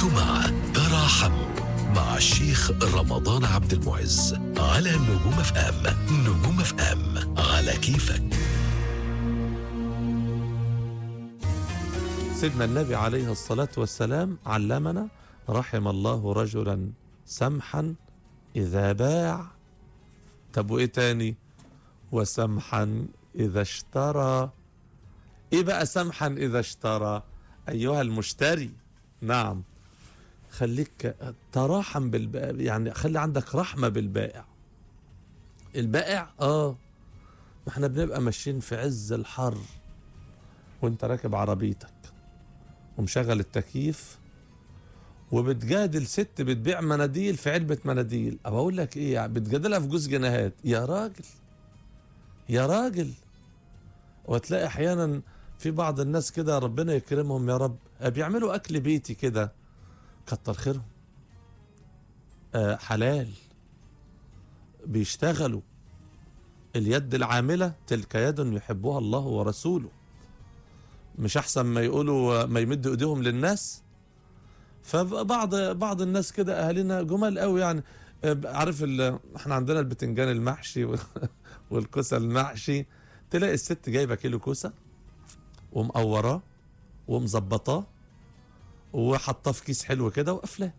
انتم مع تراحموا مع الشيخ رمضان عبد المعز على نجوم اف ام نجوم اف ام على كيفك سيدنا النبي عليه الصلاة والسلام علمنا رحم الله رجلا سمحا إذا باع طب وإيه تاني وسمحا إذا اشترى إيه بقى سمحا إذا اشترى أيها المشتري نعم خليك تراحم بالبائع يعني خلي عندك رحمة بالبائع البائع اه ما احنا بنبقى ماشيين في عز الحر وانت راكب عربيتك ومشغل التكييف وبتجادل ست بتبيع مناديل في علبة مناديل أو أقول لك إيه يعني بتجادلها في جوز جنيهات يا راجل يا راجل وتلاقي أحيانا في بعض الناس كده ربنا يكرمهم يا رب بيعملوا أكل بيتي كده كتر خيرهم آه حلال بيشتغلوا اليد العاملة تلك يد يحبها الله ورسوله مش احسن ما يقولوا ما يمدوا ايديهم للناس فبعض بعض الناس كده اهالينا جمال قوي يعني عارف ال- احنا عندنا البتنجان المحشي وال- والكوسه المحشي تلاقي الست جايبه كيلو كوسه ومقوراه ومظبطاه وحطاه في كيس حلو كده وقفلاه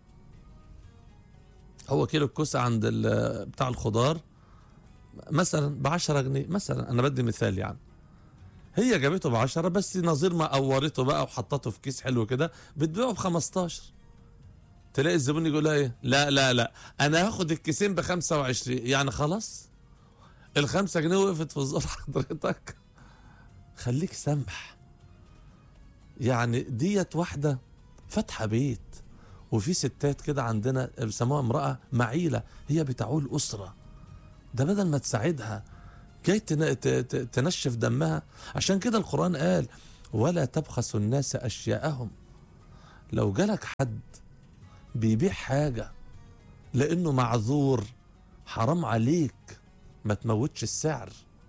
هو كيلو الكوسه عند ال- بتاع الخضار مثلا ب 10 جنيه مثلا انا بدي مثال يعني هي جابته ب 10 بس نظير ما قورته بقى وحطته في كيس حلو كده بتبيعه ب 15 تلاقي الزبون يقول لها ايه لا لا لا انا هاخد الكيسين ب 25 يعني خلاص الخمسة جنيه وقفت في زور حضرتك خليك سمح يعني ديت واحدة فاتحة بيت وفي ستات كده عندنا بيسموها امرأة معيلة هي بتعول أسرة ده بدل ما تساعدها جاي تن- ت- ت- تنشف دمها عشان كده القرآن قال ولا تبخسوا الناس أشياءهم لو جالك حد بيبيع حاجة لأنه معذور حرام عليك ما تموتش السعر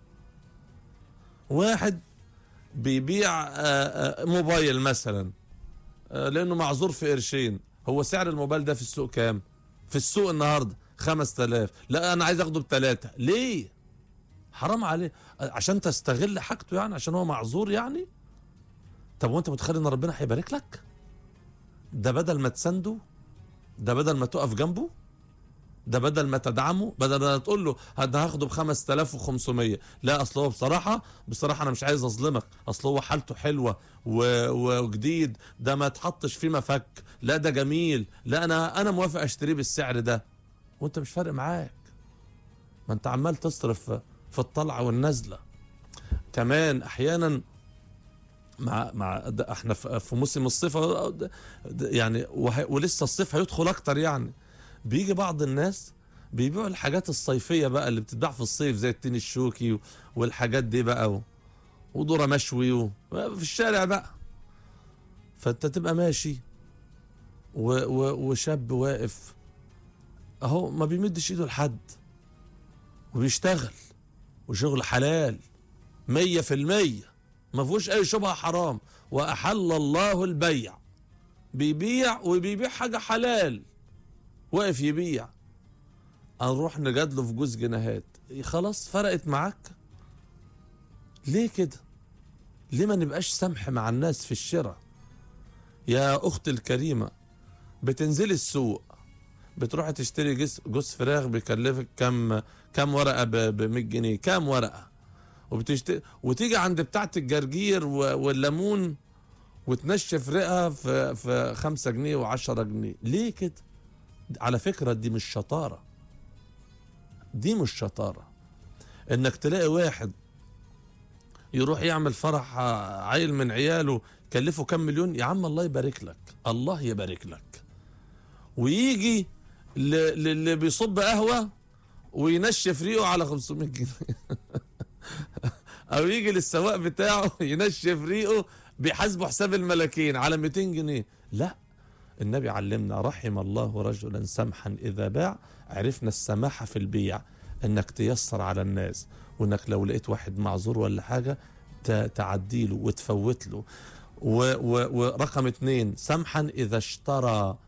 واحد بيبيع آه، آه، موبايل مثلا آه، لأنه معذور في قرشين هو سعر الموبايل ده في السوق كام في السوق النهاردة 5000 لا أنا عايز أخده بثلاثة ليه حرام عليه عشان تستغل حاجته يعني عشان هو معذور يعني طب وانت متخيل ان ربنا هيبارك لك ده بدل ما تسنده ده بدل ما تقف جنبه ده بدل ما تدعمه بدل ما تقول له انا هاخده ب 5500 لا اصل هو بصراحه بصراحه انا مش عايز اظلمك اصل هو حالته حلوه و- وجديد ده ما تحطش فيه مفك لا ده جميل لا انا انا موافق اشتريه بالسعر ده وانت مش فارق معاك ما انت عمال تصرف في الطلعه والنزله كمان احيانا مع مع ده احنا في في موسم الصيف أهو، ده- ده يعني وه- ولسه الصيف هيدخل اكتر يعني بيجي بعض الناس بيبيعوا الحاجات الصيفيه بقى اللي بتتباع في الصيف زي التين الشوكي و- والحاجات دي بقى و- وذره مشوي و- في الشارع بقى فانت تبقى ماشي و و وشاب واقف اهو ما بيمدش ايده لحد وبيشتغل وشغل حلال مية في المية ما فيهوش اي شبهة حرام واحل الله البيع بيبيع وبيبيع حاجة حلال واقف يبيع هنروح نجادله في جوز جنيهات خلاص فرقت معاك ليه كده ليه ما نبقاش سمح مع الناس في الشراء يا اختي الكريمة بتنزلي السوق بتروحي تشتري جس جوز فراخ بيكلفك كم كم ورقه ب 100 جنيه كام ورقه وبتشتري وتيجي عند بتاعه الجرجير و- والليمون وتنشف رقها في في 5 جنيه و10 جنيه ليه كده على فكره دي مش شطاره دي مش شطاره انك تلاقي واحد يروح يعمل فرح ع- عيل من عياله كلفه كام مليون يا عم الله يبارك لك الله يبارك لك ويجي ل- للي بيصب قهوه وينشف ريقه على 500 جنيه او يجي للسواق بتاعه ينشف ريقه بيحاسبه حساب الملاكين على 200 جنيه لا النبي علمنا رحم الله رجلا سمحا اذا باع عرفنا السماحه في البيع انك تيسر على الناس وانك لو لقيت واحد معذور ولا حاجه ت- تعديله وتفوت له و و ورقم اتنين سمحا اذا اشترى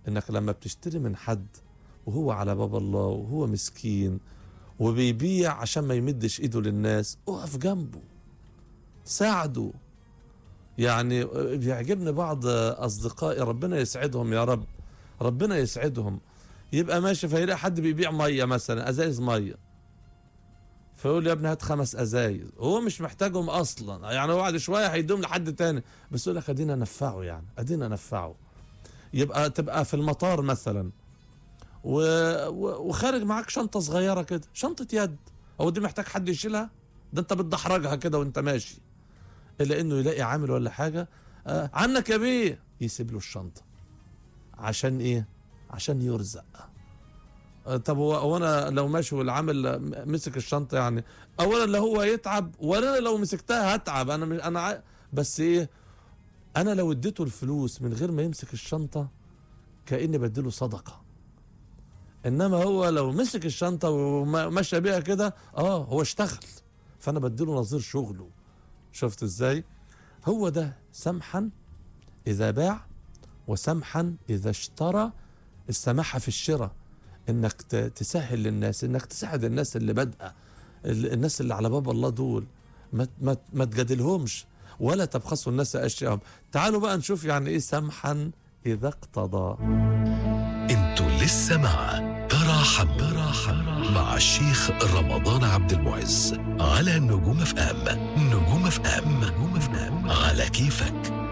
انك لما بتشتري من حد وهو على باب الله وهو مسكين وبيبيع عشان ما يمدش ايده للناس اقف جنبه ساعده يعني بيعجبني بعض اصدقائي ربنا يسعدهم يا رب ربنا يسعدهم يبقى ماشي فيلاقي حد بيبيع ميه مثلا ازايز ميه فيقول يا ابني هات خمس ازايز هو مش محتاجهم اصلا يعني هو بعد شويه هيدوم لحد تاني بس يقول لك ادينا نفعه يعني ادينا نفعه يبقى تبقى في المطار مثلا و... و... وخارج معاك شنطه صغيره كده شنطه يد هو دي محتاج حد يشيلها ده انت بتدحرجها كده وانت ماشي الا انه يلاقي عامل ولا حاجه آه عنك يا بيه يسيب له الشنطه عشان ايه عشان يرزق آه طب هو هو انا لو ماشي والعامل مسك الشنطه يعني اولا لا هو يتعب ولا انا لو مسكتها هتعب انا مش انا ع... بس ايه انا لو اديته الفلوس من غير ما يمسك الشنطه كاني بديله صدقه انما هو لو مسك الشنطه ومشى بيها كده اه هو اشتغل فانا بديله نظير شغله شفت ازاي هو ده سمحا اذا باع وسمحا اذا اشترى السماحه في الشراء انك ت- تسهل للناس انك تساعد الناس اللي بادئه ال- الناس اللي على باب الله دول ما ما ما تجادلهمش ولا تبخسوا الناس اشياءهم تعالوا بقى نشوف يعني ايه سمحا اذا اقتضى انتوا لسه مع تراحم تراحم مع الشيخ رمضان عبد المعز على نجوم اف ام نجوم اف ام نجوم اف ام على كيفك